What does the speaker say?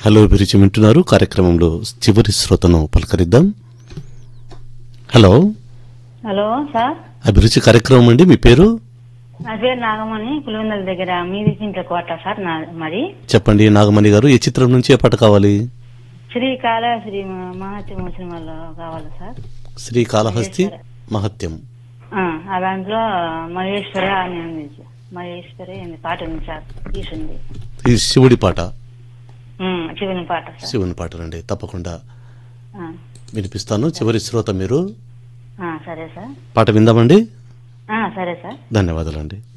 hello అభిరుచి వింటున్నారు కార్యక్రమంలో చివరి శ్రోతను పలకరిద్దాం హలో హలో సార్ అభిరుచి కార్యక్రమం అండి మీ పేరు నా పేరు నాగమణి పులివెందుల దగ్గర మీది చింత కోట సార్ నా మరి చెప్పండి నాగమణి గారు ఏ చిత్రం నుంచి ఏ పాట కావాలి శ్రీకాళ శ్రీ మహాత్మ సినిమాలో కావాలి సార్ శ్రీ కాళహస్తి మహత్యం ఆ, ఆ దాంట్లో మహేశ్వర అని ఉంది మహేశ్వరి అని పాట ఉంది సార్ తీసుంది ఈ శివుడి పాట ఉమ్, శివుని పాట సార్ శివుని పాట రండి తప్పకుండా ఆ, వినిపిస్తాను చివరి శ్రోత మీరు ఆ, సరే సార్ పాట విందామండి ఆ, సరే సార్ ధన్యవాదాలండి